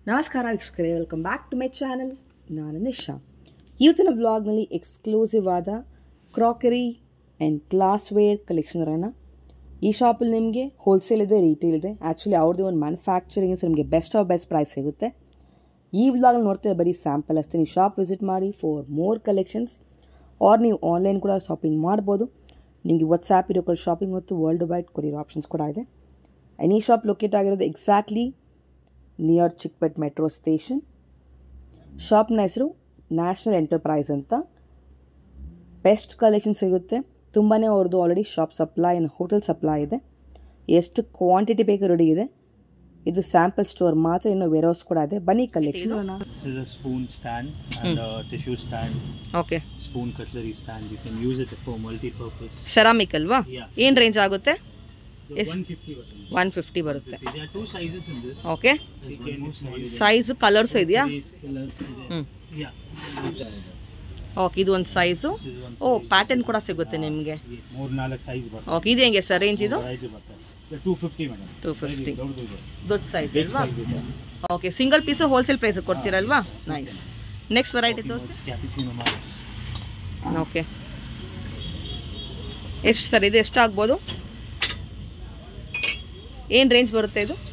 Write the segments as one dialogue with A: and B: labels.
A: ನಮಸ್ಕಾರ ವೀಕ್ಷಕರೇ welcome back to my channel ನಾನು ನಿಶಾ ಇವತ್ತಿನ ವ್ಲಾಗ್ನಲ್ಲಿ ಎಕ್ಸ್ಕ್ಲೂಸಿವ್ ಆದ ಕ್ರಾಕರಿ ಆ್ಯಂಡ್ ಗ್ಲಾಸ್ವೇರ್ ಕಲೆಕ್ಷನ್ ಇರೋಣ ಈ ಶಾಪಲ್ಲಿ ನಿಮಗೆ ಹೋಲ್ಸೇಲ್ ಇದೆ ರೀಟೇಲ್ ಇದೆ ಆ್ಯಕ್ಚುಲಿ ಅವ್ರದ್ದು ಒಂದು ಮ್ಯಾನುಫ್ಯಾಕ್ಚರಿಂಗ್ ನಿಮಗೆ ಬೆಸ್ಟ್ ಆಫ್ ಬೆಸ್ಟ್ ಪ್ರೈಸ್ ಸಿಗುತ್ತೆ ಈ ವ್ಲಾಗ್ ನೋಡ್ತೇವೆ ಬರೀ ಸ್ಯಾಂಪಲ್ ಅಷ್ಟೇ ನೀವು ಶಾಪ್ ವಿಸಿಟ್ ಮಾಡಿ ಫಾರ್ ಮೋರ್ ಕಲೆಕ್ಷನ್ಸ್ ಆರ್ ನೀವು ಆನ್ಲೈನ್ ಕೂಡ ಶಾಪಿಂಗ್ ಮಾಡ್ಬೋದು ನಿಮಗೆ ವಾಟ್ಸ್ಆ್ಯಪ್ ಇರೋ ಶಾಪಿಂಗ್ ಮತ್ತು ವರ್ಲ್ಡ್ ವೈಡ್ ಕೊರಿಯರ್ ಆಪ್ಷನ್ಸ್ ಕೂಡ ಇದೆ ಎನಿ ಶಾಪ್ ಲೊಕೇಟ್ ಆಗಿರೋದು exactly near Chickpet metro station ಶಾಪ್ನ ಹೆಸರು ನ್ಯಾಷನಲ್ ಎಂಟರ್ಪ್ರೈಸ್ ಅಂತ ಬೆಸ್ಟ್ ಕಲೆಕ್ಷನ್ ಸಿಗುತ್ತೆ ತುಂಬಾ ಅವ್ರದ್ದು already shop supply and hotel supply ಇದೆ ಎಷ್ಟು ಕ್ವಾಂಟಿಟಿ ಬೇಕು ರೆಡಿ ಇದೆ ಇದು ಸ್ಯಾಂಪಲ್ ಸ್ಟೋರ್ ಮಾತ್ರ ಇನ್ನು ವೇರ್ಹೌಸ್ ಕೂಡ ಇದೆ ಬನ್ನಿ collection
B: This is a spoon stand and a tissue stand,
A: okay
B: spoon cutlery stand. You can use it for multi-purpose.
A: Ceramic ಅಲ್ವಾ
B: Yeah.
A: ಏನು ರೇಂಜ್ ಆಗುತ್ತೆ
B: The
A: Yes.
B: 150 button.
A: One fifty ಬರುತ್ತೆ
B: There are two sizes in this.
A: Okay
B: Again, small is-
A: size colours ಇದೆಯಾ
B: These colors ಇದೆ.
A: ಹ್ಞೂ
B: Yeah.
A: Okay ಇದು ಒಂದು size
B: This is one
A: ಓ
B: size.
A: ಪ್ಯಾಟರ್ನ್ ಕೂಡ ಸಿಗುತ್ತೆ ನಿಮಗೆ
B: Yes. ಮೂರ್ ನಾಲ್ಕು ಸೈಜ್ ಬರ್ತದೆ
A: ಓಕೆ ಇದು ಹೆಂಗೆ ಸರ್ ರೇಂಜ್ ಇದು
B: Variety ಬರ್ತದೆ ಟೂ ಫಿಫ್ಟಿ ಮೇಡಮ್
A: 250.
B: ದೊಡ್ಡದು ಇದೆ
A: ದೊಡ್ಡ ಸೈಜ್
B: ಬಿಗ್
A: ಅಲ್ವಾ
B: ಸೈಜ್ ಇದೆ
A: okay single piece wholesale price ಕೊಡ್ತೀರಲ್ವಾ ನೈಸ್ ನೆಕ್ಸ್ಟ್ ವೆರೈಟಿ ತೋರಿಸಿ
B: ಕ್ಯಾಪಿಚಿನೋ ಮಾಸ್
A: ಓಕೆ ಎಷ್ಟು ಸರ್ ಇದು ಎಷ್ಟಾಗ್ಬೋದು ಏನು ರೇಂಜ್ ಬರುತ್ತೆ ಇದು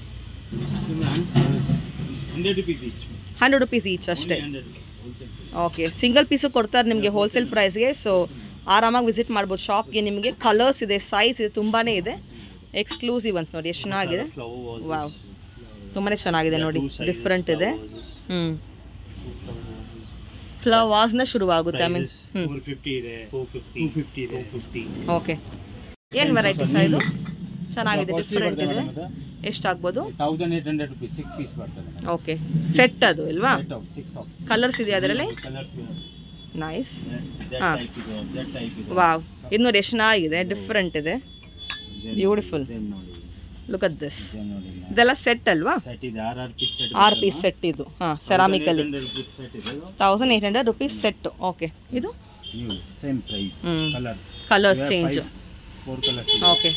B: hundred rupees each
A: hundred rupees each ಅಷ್ಟೇ
B: ಹಂಡ್ರೆಡ್
A: ಓಕೆ ಸಿಂಗಲ್ ಪೀಸು ಕೊಡ್ತಾರೆ ನಿಮಗೆ ಹೋಲ್ಸೇಲ್ ಪ್ರೈಸ್ಗೆ ಸೊ ಆರಾಮಾಗಿ ವಿಸಿಟ್ ಮಾಡ್ಬೋದು ಶಾಪ್ಗೆ ನಿಮಗೆ ಕಲರ್ಸ್ ಇದೆ ಸೈಜ್ ಇದೆ ತುಂಬಾ ಇದೆ ಎಕ್ಸ್ಕ್ಲೂಸಿವ್ ಅಂತ ನೋಡಿ ಎಷ್ಟು ಚೆನ್ನಾಗಿದೆ
B: ಫ್ಲವರ್
A: ವಾವ್ ತುಂಬಾ ಚೆನ್ನಾಗಿದೆ ನೋಡಿ ಡಿಫ್ರೆಂಟ್ ಇದೆ ಹ್ಞೂ ಫ್ಲವಾಸ್ನ ಶುರುವಾಗುತ್ತೆ ಐ ಮೀನ್ ಹ್ಞೂ
B: ಫೋರ್ ಫಿಫ್ಟಿ ಇದೆ ಫೋರ್ ಫಿಫ್ಟಿ ಟೂ ಫಿಫ್ಟಿ ಇದೆ ಫಿಫ್ಟಿ
A: ಓಕೆ ಏನು ವೆರೈಟಿ ಸರ್ ಇದು ಚೆನ್ನಾಗಿದೆ ಡಿಫ್ರೆಂಟ್ ಇದೆ ಎಷ್ಟಾಗ್ಬೋದು
B: thousand eight hundred rupees six piece ಬರ್ತದೆ
A: ಓಕೆ ಸೆಟ್ ಅದು ಅಲ್ವಾ
B: ಸಿಕ್ಸ್ ಆಫ್
A: ಕಲರ್ಸ್ ಇದೆಯಾ ಅದರಲ್ಲಿ
B: ಕಲರ್ಸ್
A: ನೈಸ್
B: ದಟ್
A: ಹಾ.
B: ಟೈಪ್ ಇದೆ ದಟ್ ಟೈಪ್ ಇದೆ
A: ವಾವ್ ಇದು ನೋಡಿ ಎಷ್ಟು ಚೆನ್ನಾಗಿದೆ ಡಿಫ್ರೆಂಟ್ ಇದೆ Beautiful.
B: ಇದನ್ನ ನೋಡಿ
A: ಲುಕ್ ಅಟ್ ದಿಸ್
B: ಇದನ್ನ ನೋಡಿ
A: ಇದೆಲ್ಲ ಸೆಟ್ ಅಲ್ವಾ
B: ಸೆಟ್ ಇದೆ ಆರ್ ಆರ್ ಪೀಸ್ ಸೆಟ್
A: ಆರ್ ಪೀಸ್ ಸೆಟ್ ಇದು ಹಾಂ ಸೆರಾಮಿಕಲ್ಲಿ
B: ರುಪೀಸ್ ಸೆಟ್ ಇದೆ
A: thousand eight hundred rupees set okay ಇದು
B: ನೀವು ಸೇಮ್ ಪ್ರೈಸ್
A: ಹ್ಞೂ
B: colour
A: colours change
B: four colours
A: okay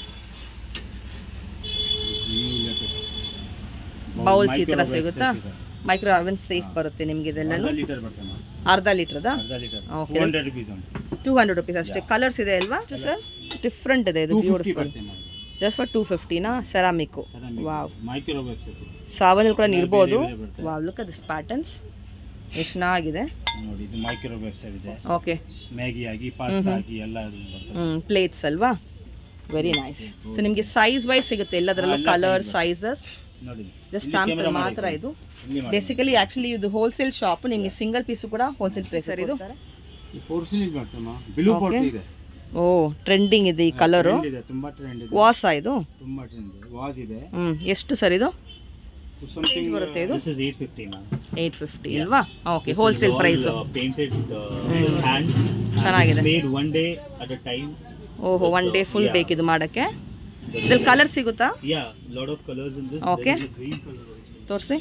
A: bowls ಈ ಥರ ಸಿಗುತ್ತಾ ಮೈಕ್ರೋ ಅವನ್ ಸೇಫ್ ಬರುತ್ತೆ ನಿಮಗೆ ಇದೆಲ್ಲನೂ
B: ಲೀಟರ್ ಬರ್ತದೆ
A: ಅರ್ಧ ಲೀಟ್ರದ
B: ಅರ್ಧ litre
A: Okay.
B: Two hundred rupees ಉಂಟು
A: ಟೂ ಹಂಡ್ರೆಡ್ ರುಪೀಸ್ ಅಷ್ಟೇ ಕಲರ್ಸ್ ಇದೆ ಅಲ್ವಾ ಸರ್ ಡಿಫ್ರೆಂಟ್ ಇದೆ ಇದು
B: ಟೂ ಫಿಫ್ಟಿ
A: ಬ್ಯೂಟಿಫುಲ್
B: ಬರ್ತದೆ ಮಾಡಿ
A: ಜಸ್ಟ್ ಫಾರ್ ಟೂ ಫಿಫ್ಟಿನಾ ಸೆರಾಮಿಕ್ಕು ವಾವ್
B: ಮೈಕ್ರೋ ವೆಬ್ಸೈಟ್
A: ಸಾವನಲ್ಲಿ ಕೂಡ
B: ಬೇರೆ
A: ಇರ್ಬೋದು
B: ಬೇರೆ ಬರ್ತದೆ.
A: ವಾವ್ ಲುಕ್ ದಿಸ್ ಪ್ಯಾಟರ್ನ್ಸ್ ಎಷ್ಟು ಚೆನ್ನಾಗಿದೆ
B: ನೋಡಿ ಇದು ಮೈಕ್ರೋ ವೆಬ್ಸೈಟ್ ಇದೆ
A: ಓಕೆ
B: ಮ್ಯಾಗಿ ಆಗಿ ಪಾಸ್ತಾ ಆಗಿ ಎಲ್ಲ ಅದು ಬರ್ತದೆ
A: ಹ್ಞೂ ಪ್ಲೇಟ್ಸ್ ಅಲ್ವಾ ವೆರಿ ನೈಸ್ ಸೊ ನಿಮಗೆ ಸೈಜ್ ವೈಸ್ ಸಿಗುತ್ತೆ ಎಲ್ಲದರಲ್ಲೂ
B: ಎಲ್ಲ
A: ಕಲರ್
B: size
A: ಸೈಜಸ್
B: ನೋಡಿ
A: ಜಸ್ಟ್
B: ಇಲ್ಲಿ
A: ಸ್ಯಾಂಪಲ್
B: camera
A: ಮಾತ್ರ
B: ಮಾಡಿ.
A: ಇದು
B: ಇಲ್ಲಿ ಮಾಡಿ.
A: ಬೇಸಿಕಲಿ ಆಕ್ಚುಲಿ ಇದು ಹೋಲ್ಸೇಲ್ ಶಾಪ್ ನಿಮಗೆ ಸಿಂಗಲ್ ಪೀಸು ಕೂಡ ಹೋಲ್ಸೇಲ್ ಪ್ರೈಸ್ ಸರ್ ಇದು
B: ಈ ಫೋರ್ ಸಿಲಿಂಗ್ ಬರ್ತಮ್ಮ ಬಿಲು
A: Okay.
B: ಪಾಟ್ ಇದೆ
A: ಓ ಟ್ರೆಂಡಿಂಗ್ ಇದೆ ಈ ಕಲರು
B: Trend ಇದೆ ತುಂಬಾ ಟ್ರೆಂಡ್ ಇದೆ
A: ವಾಸ ಇದು
B: ತುಂಬಾ ಟ್ರೆಂಡ್ ಇದೆ ವಾಸ್ ಇದೆ
A: ಹ್ಮ್ ಎಷ್ಟು ಸರ್ ಇದು
B: ಸಮಥಿಂಗ್
A: ಬರುತ್ತೆ ಇದು?
B: This is 850 ma'am
A: eight fifty ಅಲ್ವಾ okay wholesale price
B: painted
A: hmm.
B: Hand
A: ಚೆನ್ನಾಗಿದೆ.
B: Made one day at a time
A: ಓಹೋ ಒನ್ ಡೇ ಫುಲ್
B: Yeah.
A: ಬೇಕಿದು ಮಾಡಕ್ಕೆ ಇದ್ರಲ್ಲಿ ಕಲರ್ ಸಿಗುತ್ತಾ
B: yeah lot of colours in this
A: Okay.
B: Green colour
A: ತೋರಿಸಿ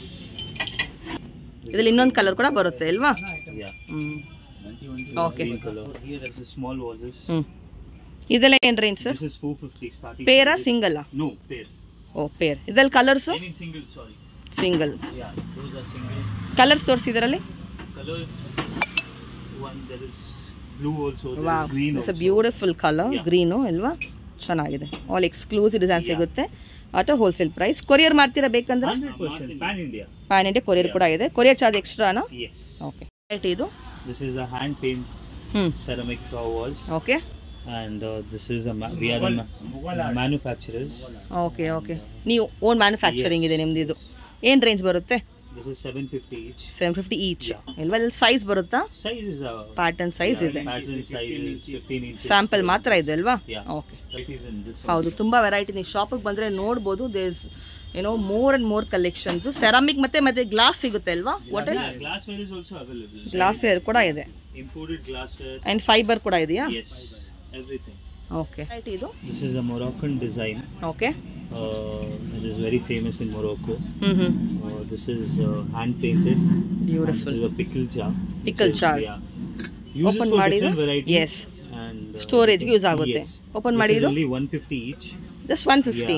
A: ಇದ್ರಲ್ಲಿ ಇನ್ನೊಂದು ಕಲರ್ ಕೂಡ ಬರುತ್ತೆ ಅಲ್ವಾ
B: yeah
A: hmm Okay.
B: Green colour here is small vases
A: hmm ಇದೆಲ್ಲ ಏನು range sir
B: this is 450 starting
A: ಪೇರಾ ಸಿಂಗಲ್
B: ನೋ ಪೇರ್
A: ಓ ಪೇರ್ ಇದ್ರಲ್ಲಿ colours
B: I mean single sorry
A: single
B: yeah those are single
A: colours ತೋರಿಸಿ ಇದರಲ್ಲಿ
B: colors one there is blue also there
A: wow
B: is green
A: it's a
B: also
A: beautiful colour
B: Yeah.
A: Green ಅಲ್ವಾ ಚೆನ್ನಾಗಿದೆ all exclusive design
B: Yeah.
A: ಸಿಗುತ್ತೆ at wholesale price courier ಮಾಡ್ತೀರಾ ಬೇಕಂದ್ರೆ
B: 100% pan india
A: five hundred courier ಕೂಡ ಇದೆ courier charge ಎಕ್ಸ್ಟ್ರಾನಾ
B: yes
A: okay right ಇದು
B: this is a hand paint
A: ಹ್ಞೂ
B: ceramic flower walls
A: okay
B: and uh, this is a ma- we are the ma- manufacturers
A: okay okay ನೀವು own manufacturing ಇದೆ ನಿಮ್ದು ಇದು ಏನು ರೇಂಜ್ ಬರುತ್ತೆ
B: this is 750 each
A: seven fifty each
B: Yeah.
A: ಇಲ್ವಾ size ಬರುತ್ತಾ
B: size is uh,
A: pattern size ಇದೆ
B: pattern size is 15 inches
A: sample ಮಾತ್ರ ಇದೆ ಅಲ್ವಾ
B: Yeah.
A: Okay
B: it is in this
A: ಹೌದು ತುಂಬ ವೆರೈಟಿ ನೀವು ಶಾಪಿಗೆ ಬಂದರೆ ನೋಡ್ಬೋದು ದೇಸ್ ಏನೋ more and more collections ceramic ಮತ್ತೆ ಮತ್ತೆ ಗ್ಲಾಸ್ ಸಿಗುತ್ತೆ ಅಲ್ವಾ what
B: yeah, glassware is also available
A: glassware ಕೂಡ ಇದೆ
B: imported glassware
A: ಆ್ಯಂಡ್ ಫೈಬರ್ ಕೂಡ ಇದೆಯಾ
B: yes everything
A: ಓಕೆ ಇದು
B: this is a moroccan design
A: okay
B: uh, it is very famous in morocco
A: ಹ್ಞೂ ಹ್ಞೂ
B: Uh, this is uh, hand painted. This
A: beautiful
B: is a pickle jar.
A: Pickle
B: It is-
A: jar.
B: Yeah. Uses
A: open
B: for
A: ಮಾಡಿದ್ದು
B: different varieties.
A: Yes
B: And uh,
A: ಸ್ಟೋರೇಜ್ಗೆ use ಆಗುತ್ತೆ
B: yes.
A: Open
B: This is
A: ಮಾಡಿದ್ದು
B: only 150 each.
A: Just one fifty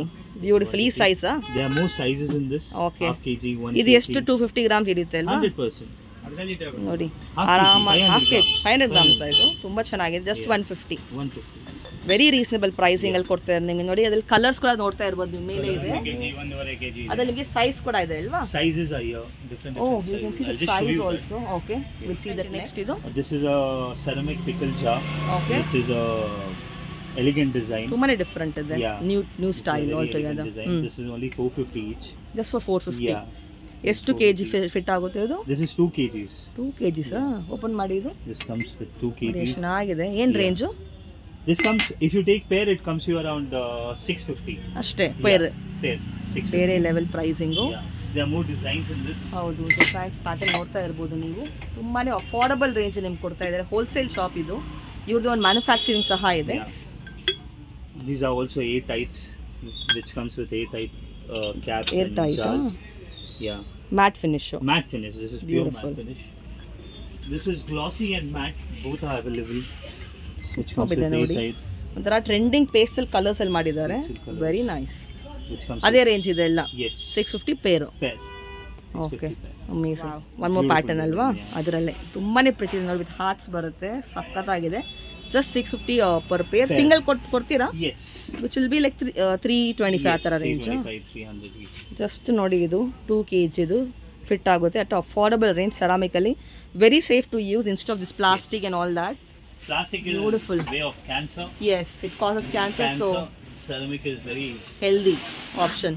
A: beautiful ಈ ಸೈಜಾ
B: There are more sizes in this.
A: Okay.
B: Half kg, one
A: ಇದು
B: kg.
A: ಎಷ್ಟು two fifty grams ಇರುತ್ತೆ ಅಲ್ವಾ
B: Hundred percent.
A: ನೋಡಿ
B: Half
A: ಆರಾಮ
B: kg,
A: half
B: 500
A: K G five hundred grams
B: grams.
A: ಇದು ತುಂಬ ಚೆನ್ನಾಗಿದೆ just
B: Yeah.
A: One fifty
B: One fifty.
A: Very reasonable pricing ಅಲ್ಲಿ ಕೊಡ್ತಾರೆ ನಿಮಗೆ ನೋಡಿ ಅದ್ರಲ್ಲಿ ಕಲರ್ಸ್ ಕೂಡ ನೋಡ್ತಾ ಇರ್ಬೋದು ನಿಮ್ಮ ಮೇಲೆ ಇದೆ
B: kg, ಒಂದೂವರೆ kg.
A: ಅದ್ರಲ್ಲಿ ನಿಮಗೆ ಸೈಜ್ ಕೂಡ ಇದೆ ಅಲ್ವಾ
B: Sizes are here. Different.
A: ಓ
B: different
A: you can see the
B: sizes. I'll just show
A: size
B: you that.
A: Also okay will see that next ಇದು
B: Uh, This is a ceramic pickle jar.
A: Okay
B: Which is a elegant design.
A: ತುಂಬಾನೇ different ಇದೆ
B: Yeah.
A: New new
B: It's a
A: style
B: very
A: all
B: elegant
A: together
B: design. This is only 450 each.
A: Just for four fifty
B: Yeah.
A: ಎಷ್ಟು K G fit ಆಗುತ್ತೆ ಇದು
B: This is 2 kgs.
A: Two K ಜಿಸಾ open ಮಾಡಿ ಇದು
B: This comes with 2
A: ನೋಡಿ,
B: kgs.
A: ಎಷ್ಟು ಚೆನ್ನಾಗಿದೆ ಏನು
B: Yeah.
A: Range
B: This comes, if you take pair, it comes you around uh, 650.
A: ಅಷ್ಟೇ ಪೇರ್
B: Pair. 650.
A: ಬೇರೆ ಲೆವೆಲ್ ಪ್ರೈಸಿಂಗು
B: Yeah. There are more designs in this.
A: ಹೌದು ಡಿಸೈನ್ಸ್ ಪ್ಯಾಟರ್ನ್ ನೋಡ್ತಾ ಇರ್ಬೋದು ನೀವು ತುಂಬಾನೇ ಅಫೋರ್ಡಬಲ್ ರೇಂಜ್ ನಿಮ್ಗೆ ಕೊಡ್ತಾ ಇದ್ದಾರೆ ಹೋಲ್ಸೇಲ್ ಶಾಪ್ ಇದು ಇವ್ರದ್ದು ಒಂದು ಮ್ಯಾನುಫ್ಯಾಕ್ಚರಿಂಗ್ ಸಹ ಇದೆ
B: Yeah. These are also air tights, which comes with air tight uh, caps
A: Air
B: and
A: tight,
B: jars.
A: ah.
B: Yeah.
A: Matte finish
B: Matte finish. This is pure
A: Beautiful.
B: matte finish. This is glossy and matte. Both are available. Which
A: Superb
B: comes
A: ಇದೆ
B: with air
A: ನೋಡಿ.
B: tight.
A: ಒಂಥರ trending pastel colours ಅಲ್ಲಿ ಮಾಡಿದ್ದಾರೆ
B: Pastel colours.
A: Very nice
B: Which comes
A: ಅದೇ
B: with
A: range ಇದೆ ಎಲ್ಲ
B: yes.
A: Six fifty pair
B: pair.
A: Okay
B: 650 pair.
A: Amazing one more
B: Beautiful
A: pattern ಅಲ್ವಾ
B: design, yeah.
A: ಅದರಲ್ಲೇ ತುಂಬಾನೇ ಪ್ರಿಟಿ ನೋಡಿ ವಿತ್ ಹಾರ್ಟ್ಸ್ ಬರುತ್ತೆ ಸಖತ್ತಾಗಿದೆ just six fifty per pair
B: Pair.
A: Single ಕೊಟ್ಟು ಕೊಡ್ತೀರಾ
B: Yes.
A: Which will be like three three twenty five ಆ ಥರ ರೇಂಜ್
B: 325, 300 each.
A: ಜಸ್ಟ್ ನೋಡಿ ಇದು ಟೂ ಕೆ ಜಿದು ಫಿಟ್ ಆಗುತ್ತೆ at affordable range ceramically very safe to use inst of this plastic and all that
B: Plastic is
A: Beautiful.
B: way of cancer.
A: Yes it causes cancer so
B: Cancer. Ceramic is very.
A: Healthy option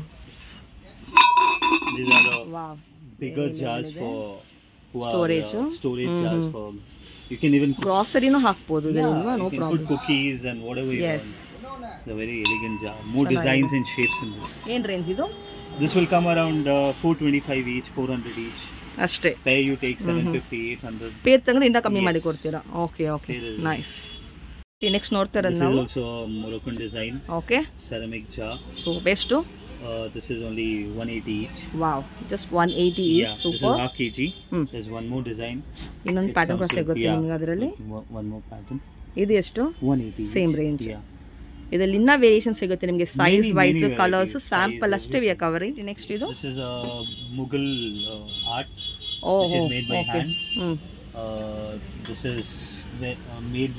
B: These are the
A: wow
B: bigger
A: Very
B: jars
A: level
B: for who
A: Storage,
B: are uh,
A: huh?
B: storage
A: Mhm.
B: jars for. You can even cook.
A: ಗ್ರಾಸರಿನೂ ಹಾಕ್ಬೋದು ಇದರಿಂದ
B: Yeah,
A: no
B: you can put
A: problem
B: cookies and whatever you
A: yes
B: want. The very elegant jar. More
A: ಚೆನ್ನಾಗಿದೆ.
B: designs and shapes in this.
A: ಏನು range ಇದು
B: This will come around uh, 425 each, 400 each.
A: ಅಷ್ಟೇ
B: Pair you take 750, 800.
A: Pair ತಗೊಂಡು ಇಂದ ಕಮ್ಮಿ
B: Yes.
A: ಮಾಡಿ ಕೊಡ್ತೀರಾ okay okay
B: Pair is-
A: nice next ನೋಡ್ತಾ
B: This
A: ಇರೋದು
B: is
A: ನಾವು
B: also a Moroccan design,
A: okay
B: ceramic jar.
A: So best
B: Uh, this is only 180 each.
A: Wow just one eighty
B: Yeah, this is
A: super
B: half kg.
A: Hmm.
B: There's one more design.
A: ಇನ್ನೊಂದು
B: It
A: pattern ಕೂಡ
B: comes with-
A: ಸಿಗುತ್ತೆ
B: yeah,
A: ನಿಮ್ಗೆ ಅದರಲ್ಲಿ
B: one, one more pattern.
A: ಇದು ಎಷ್ಟು
B: 180.
A: Same
B: each.
A: range.
B: Yeah.
A: ಇದರಲ್ಲಿ ಇನ್ನ variation ಸಿಗುತ್ತೆ ನಿಮಗೆ size
B: Many,
A: wise
B: many
A: colours
B: varieties,
A: sample
B: size,
A: ಅಷ್ಟೇ ವಿ ಕವರಿಂಗ್ ನೆಕ್ಸ್ಟ್ ಇದು
B: This is a Mughal uh, art
A: ಓ
B: which is made by
A: okay
B: hand.
A: Hmm
B: Uh, this is ve- uh, made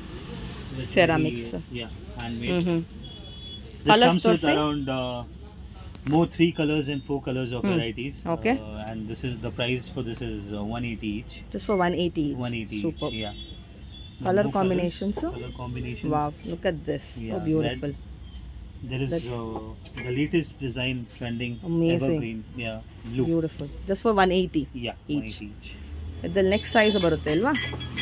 B: with
A: Ceramics.
B: very- yeah, handmade.
A: Hmm hmm
B: This
A: Colours
B: comes with
A: ತೋರ್ಸಿ?
B: around uh, more three colors and four colors of
A: Hmm.
B: varieties.
A: Okay.
B: Uh, and this is the price for this is uh, 180 each.
A: Just for one eighty
B: 180
A: super
B: each. Yeah.
A: Colour
B: More
A: combinations?
B: Colours, color combinations.
A: Wow look at this
B: Yeah,
A: beautiful
B: There is
A: That-
B: uh, the latest design trending.
A: Amazing.
B: Evergreen. Yeah. Blue.
A: Beautiful just for one eighty
B: Yeah.
A: Each.
B: 180 each.
A: ಇದ್ರಲ್ಲಿ next size ಬರುತ್ತೆ ಅಲ್ವಾ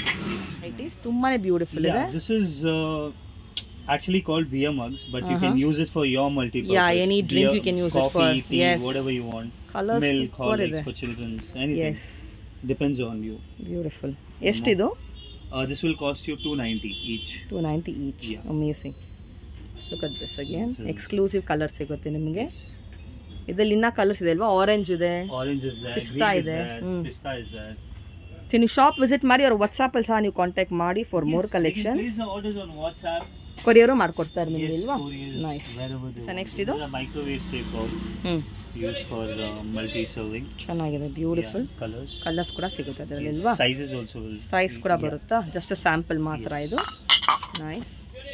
A: eighties ತುಂಬಾನೇ beautiful ಇದೆ
B: Yeah, this is uh, actually called beer mugs, but you can
A: Uh-huh.
B: use it for your multi-purpose.
A: Yeah, any drink
B: Beer,
A: you can use it
B: coffee,
A: for.
B: tea,
A: Yes.
B: whatever you want.
A: Colours
B: Milk,
A: super
B: horlicks
A: ಇದೆ
B: for children, anything.
A: Yes
B: Depends on you.
A: Beautiful ಎಷ್ಟಿದು
B: Uh, this will cost you 290 each.
A: Two ninety each
B: Yeah.
A: Amazing look at this again
B: So-
A: exclusive colour ಸಿಗುತ್ತೆ ನಿಮಗೆ ಇದರಲ್ಲಿ ಇನ್ನ colours ಇದೆ ಅಲ್ವಾ orange ಇದೆ
B: Orange is there,
A: Pista
B: green is
A: ಇದೆ,
B: there,
A: hmm.
B: pista is there.
A: So ನೀವು shop visit ಮಾಡಿ ಅವ್ರ ವಾಟ್ಸಾಪಲ್ಲಿ ಸಹ ನೀವು ಕಾಂಟ್ಯಾಕ್ಟ್ ಮಾಡಿ for more
B: Yes, you can
A: collection
B: Place the orders on WhatsApp.
A: Courier ಮಾಡ್ಕೊಡ್ತಾರೆ ನಿಮಗೆ
B: Yes,
A: ಇಲ್ವಾ
B: couriers,
A: Nice.
B: wherever they
A: So
B: want.
A: next
B: This
A: ಇದು?
B: is a microwave safe bowl
A: ಹ್ಞೂ
B: used for uh, multi-serving.
A: ಚೆನ್ನಾಗಿದೆ beautiful
B: Yeah, colors.
A: Colours ಕೂಡ ಸಿಗುತ್ತೆ ಅದರಲ್ಲಿ
B: Yes,
A: ಇಲ್ವಾ
B: Sizes also will.
A: ಸೈಜ್ ಕೂಡ
B: yeah.
A: ಬರುತ್ತಾ ಜಸ್ಟ್ ಸ್ಯಾಂಪಲ್ ಮಾತ್ರ
B: Yes.
A: ಇದು ನೈಸ್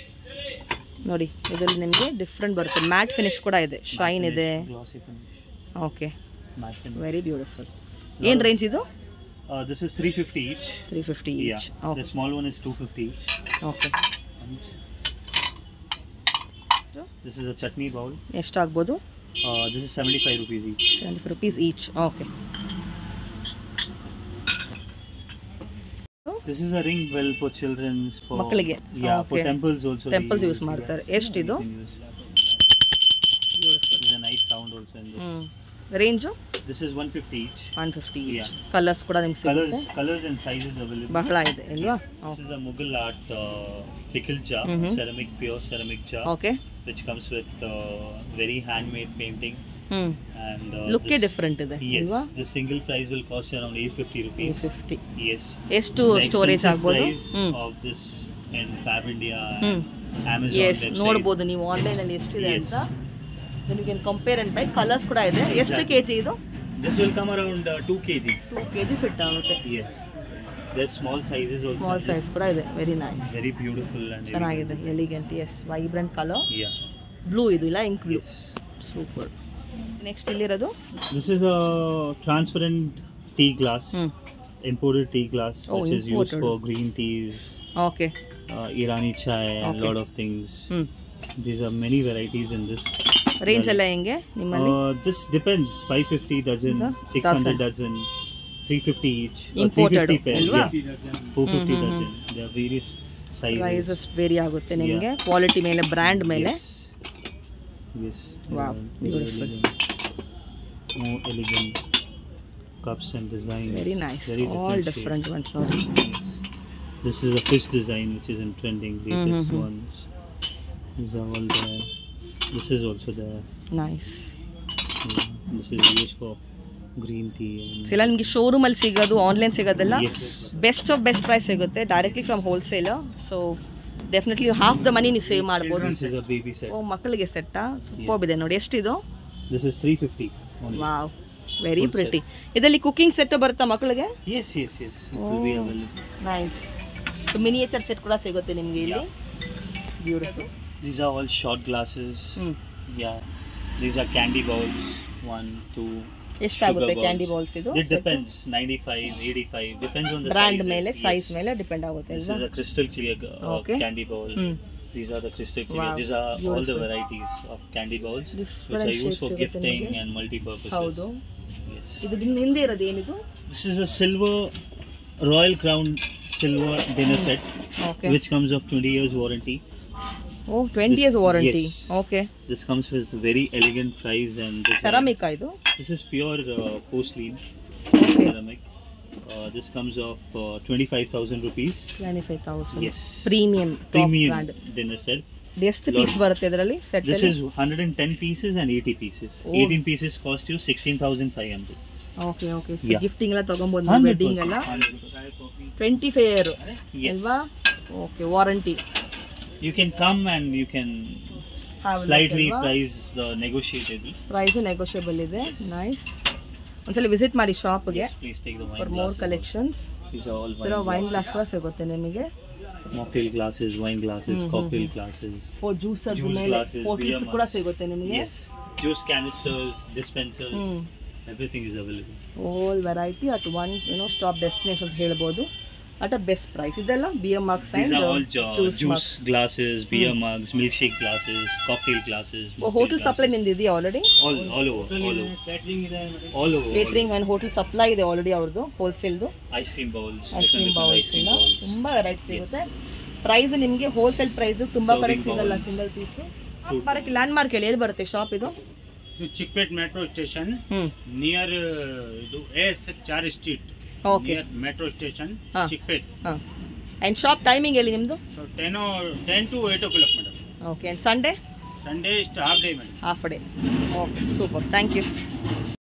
A: ನೋಡಿ ಇದರಲ್ಲಿ ನಿಮಗೆ ಡಿಫ್ರೆಂಟ್ ಬರುತ್ತೆ ಮ್ಯಾಟ್ ಫಿನಿಶ್ ಕೂಡ ಇದೆ
B: Matte
A: ಶೈನ್
B: finish,
A: ಇದೆ
B: Glossy finish.
A: Okay
B: Matte finish.
A: Very beautiful ಏನು ರೇಂಜ್ ಇದು
B: Uh, this is 350 each.
A: Three fifty
B: Yeah.
A: Each
B: The
A: okay
B: small one is 250 each.
A: Okay
B: This is a chutney bowl.
A: ಎಷ್ಟಾಗ್ಬೋದು
B: Uh, this is 75 rupees each.
A: Seventy five rupees each okay
B: This is a ring bell for children's for
A: ಮಕ್ಕಳಿಗೆ.
B: Yeah, for
A: Okay.
B: temples also. they
A: Temples use
B: yes.
A: ಮಾಡ್ತಾರೆ.
B: Yeah,
A: ಎಷ್ಟಿದು?
B: you can use that.
A: Beautiful
B: There's a nice sound also in this.
A: ಹ್ಞೂ range
B: This is 150 each.
A: One fifty each
B: Yeah.
A: Colours ಕೂಡ ನಿಮ್ಗೆ
B: Colors,
A: ಸಿಗುತ್ತೆ
B: colors and sizes available.
A: ಬಹಳ ಇದೆ ಅಲ್ವಾ
B: This is a Mughal art uh, pickle jar,
A: Mhm.
B: ceramic, pure ceramic jar,
A: okay
B: which comes with uh, very handmade painting.
A: ಹ್ಞೂ
B: And uh,
A: ಲುಕ್ಕೇ
B: this-
A: different ಇದೆ
B: Yes,
A: ಅಲ್ವಾ
B: the single price will cost you around 850
A: two
B: rupees.
A: Fifty
B: Yes.
A: ಎಷ್ಟು
B: The
A: storage
B: expensive
A: ಆಗ್ಬೋದು
B: price
A: ಹ್ಞೂ
B: of this in Fab India
A: ಹ್ಞೂ
B: and Amazon
A: yes
B: website.
A: ನೋಡ್ಬೋದು ನೀವು ಆನ್ಲೈನಲ್ಲಿ ಎಷ್ಟಿದೆ
B: Yes.
A: ಅಂತ then you can compare and buy colours ಕೂಡ ಇದೆ ಎಷ್ಟು ಕೆ ಜಿ ಇದು
B: This will come around uh, 2 kgs.
A: Two K G fit ಆಗುತ್ತೆ
B: Yes. There's small sizes also.
A: Small size ಕೂಡ ಇದೆ very nice
B: Very beautiful and
A: ಚೆನ್ನಾಗಿದೆ elegant yes vibrant colour
B: Yeah.
A: Blue ಇದು ಇಲ್ಲ ink blue
B: Yes.
A: Super next ಇಲ್ಲಿರೋದು
B: This is a transparent tea glass,
A: hmm
B: imported tea glass,
A: Oh,
B: which is used
A: imported.
B: for green teas,
A: okay
B: uh, Irani chai, and
A: Okay.
B: lot of things.
A: Hmm
B: These are many varieties in this.
A: Range ಎಲ್ಲ ಹೆಂಗೆ ನಿಮ್ಮಲ್ಲಿ
B: Uh, this depends. 550 dozen,
A: The
B: 600
A: dozen.
B: dozen, 350 each, or
A: Imported,
B: 350 pair.
A: ಅಲ್ವಾ?
B: Yeah. 450
A: hmm, hmm,
B: dozen. There are various sizes.
A: Prices vary ಆಗುತ್ತೆ ನಿಮಗೆ quality ಮೇಲೆ brand ಮೇಲೆ
B: Yes. Yes.
A: Wow,
B: Uh,
A: beautiful.
B: elegant. More elegant cups and designs.
A: Very nice
B: Very
A: all
B: different
A: different ones ನೋಡಿ
B: shapes. This is a fish design which is in trending, latest
A: mhm.
B: ones. These are all there. This is also there.
A: Nice
B: Yeah. This is used for green tea. And
A: ಎಲ್ಲ ನಿಮಗೆ showroom ಅಲ್ಲಿ ಸಿಗೋದು online ಸಿಗೋದೆಲ್ಲ
B: Yes.
A: Best of best price ಸಿಗುತ್ತೆ directly from wholesale so definitely half the money ನೀವು save ಮಾಡ್ಬೋದು
B: This is a baby set.
A: ಓ ಮಕ್ಕಳಿಗೆ ಸೆಟ್ಟಾ super ಇದೆ ನೋಡಿ ಎಷ್ಟಿದು
B: This is 350 only.
A: Wow very
B: Full
A: pretty ಇದರಲ್ಲಿ ಕುಕಿಂಗ್ ಸೆಟ್ ಬರುತ್ತಾ ಮಕ್ಕಳಿಗೆ
B: Yes, yes, yes. It will be
A: Oh.
B: available.
A: Nice so miniature set ಕೂಡ ಸಿಗುತ್ತೆ ನಿಮಗೆ ಇಲ್ಲಿ beautiful
B: These are all shot glasses.
A: ಹ್ಞೂ
B: Yeah. These are candy bowls. One, two.
A: ಎಷ್ಟಾಗುತ್ತೆ
B: Sugar
A: candy
B: balls.
A: Balls ಇದು
B: It depends. 95, 85. Depends on the
A: brand
B: sizes.
A: ಮೇಲೆ
B: Yes.
A: Size ಮೇಲೆ depend ಆಗುತ್ತೆ
B: This
A: ಅಲ್ವಾ
B: is a crystal clear uh,
A: Okay.
B: candy bowl.
A: ಹ್ಞೂ
B: These are the crystal clear.
A: Wow,
B: These are all the
A: beautiful.
B: varieties of candy bowls, which
A: different
B: are used for
A: shapes ಸಿಗುತ್ತೆ
B: gifting
A: ನಿಮಗೆ
B: and multi-purposes.
A: ಹೌದು
B: Yes.
A: ಇದು din- ಹಿಂದೆ ಇರೋದು ಏನಿದು
B: This is a silver Royal Crown silver dinner set,
A: okay
B: which comes of 20 years warranty.
A: Oh twenty years warranty
B: Yes.
A: Okay
B: This comes with very elegant price and design.
A: ಸೆರಾಮಿಕಾ ಇದು
B: This is pure uh, porcelain
A: okay
B: ceramic. Uh, this comes of uh, 25,000 rupees.
A: Twenty five thousand
B: Yes.
A: Premium
B: Premium
A: brand
B: dinner set.
A: ಎಷ್ಟು piece ಬರುತ್ತೆ ಇದರಲ್ಲಿ set
B: This is 110 pieces and 80 pieces.
A: Oh.
B: 18 pieces cost you 16,500.
A: Okay okay
B: Yeah.
A: Gifting ಎಲ್ಲ ತಗೊಂಬೋದು
B: 100%.
A: Wedding ಎಲ್ಲ twenty five year
B: Yes.
A: ಅಲ್ವಾ okay warranty
B: You can come and you can slightly price the negotiable.
A: Price negotiable ಇದೆ nice ಒಂದ್ಸಲ visit ಮಾಡಿ ಶಾಪ್ಗೆ
B: Yes, please take the wine
A: for more
B: glasses.
A: Collections
B: These are all
A: ಈ ಥರ
B: wine
A: wine
B: glasses.
A: Glass ಕೂಡ ಸಿಗುತ್ತೆ ನಿಮಗೆ
B: Mocktail glasses, wine glasses,
A: Mhm,
B: cocktail
A: mhm.
B: glasses.
A: Oh juice
B: Juice
A: ಮೇಲೆ
B: glasses,
A: ಹೋಟೆಲ್ಸ್
B: beer
A: ಕೂಡ
B: mugs.
A: ಸಿಗುತ್ತೆ ನಿಮಗೆ
B: Yes. Juice canisters, dispensers,
A: hmm
B: everything is available.
A: All variety at one you know stop destination ಅಂತ ಹೇಳ್ಬೋದು at a best price ಇದೆಲ್ಲ B M marks
B: These are all ju-
A: juice
B: juice glasses, beer mugs, milkshake glasses, cocktail glasses. mocktail
A: hotel
B: glasses.
A: Supply ನಿಮ್ದು ಇದೆಯಾ already
B: All, all over, all over. All over.
A: Catering and hotel supply ಇದೆ already ಅವ್ರದ್ದು ಹೋಲ್ಸೇಲ್ದು
B: Ice cream bowls.
A: Ice
B: different
A: cream
B: different
A: bowls
B: ice cream
A: ಇಲ್ಲ
B: bowls.
A: ತುಂಬಾ variety ಸಿಗುತ್ತೆ price ನಿಮಗೆ wholesale price ತುಂಬಾ ಕಡೆ
B: Serving
A: ಸಿಗಲ್ಲ
B: bowls.
A: ಸಿಂಗಲ್ ಪೀಸ್
B: Fruit
A: ಬರಕ್ಕೆ ಲ್ಯಾಂಡ್ ಮಾರ್ಕ್ ಹೇಳಿ ಎಲ್ಲಿ ಬರುತ್ತೆ ಶಾಪ್ ಇದು
C: ಇದು ಚಿಕ್ಪೇಟ್ ಮೆಟ್ರೋ ಸ್ಟೇಷನ್
A: ಹ್ಮ್
C: ನಿಯರ್ ಇದು ಎಸ್ ಚಾರ್ street
A: okay
C: near metro station
A: ಹಾ.
C: ಚಿಕ್ಪೇಟ್
A: ಹಾಂ ಆ್ಯಂಡ್ ಶಾಪ್ ಟೈಮಿಂಗ್ ಹೇಳಿ ನಿಮ್ಮದು
C: so ten ten to eight o'clock madam
A: okay and Sunday
C: Sunday ಇಷ್ಟು half day madam
A: half day okay super thank you